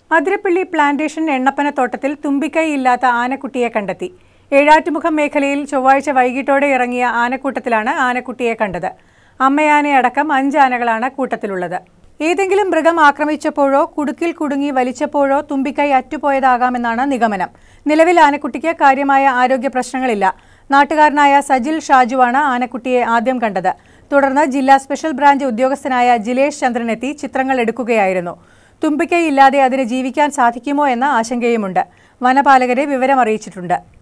Athirappilly plantation എണ്ണപ്പനത്തോട്ടത്തിൽ തുമ്പിക്കൈ ഇല്ലാത്ത ആനക്കുട്ടിയെ കണ്ടെത്തി ഏഴാറ്റുമുഖം മേഖലയിൽ ചൊവ്വാഴ്ച വൈകിട്ടോടെ ഇറങ്ങിയ ആനക്കൂട്ടത്തിലാണ് ആനക്കുട്ടിയെ കണ്ടത് അമ്മയാനയടക്കം അഞ്ച് ആനകളാണ് കൂട്ടത്തിലുള്ളത് ഏതെങ്കിലും മൃഗം ആക്രമിച്ചപ്പോഴോ കുടുക്കിൽ കുടുങ്ങി വലിച്ചപ്പോഴോ തുമ്പിക്കൈ അറ്റുപോയതാകാമെന്നാണ് നിഗമനം നിലവിൽ ആനക്കുട്ടിക്ക് കാര്യമായ ആരോഗ്യ പ്രശ്നങ്ങളില്ല നാട്ടുകാരനായ സജിൽ ഷാജുവാണ് ആനക്കുട്ടിയെ ആദ്യം കണ്ടത് തുടർന്ന് ജില്ലാ സ്പെഷ്യൽ ബ്രാഞ്ച് ഉദ്യോഗസ്ഥനായ ജിലേഷ് ചന്ദ്രനെത്തി ചിത്രങ്ങൾ എടുക്കുകയായിരുന്നു തുമ്പിക്കൈ ഇല്ലാതെ അതിന് ജീവിക്കാൻ സാധിക്കുമോ എന്ന ആശങ്കയുമുണ്ട് വനപാലകരെ വിവരമറിയിച്ചിട്ടുണ്ട്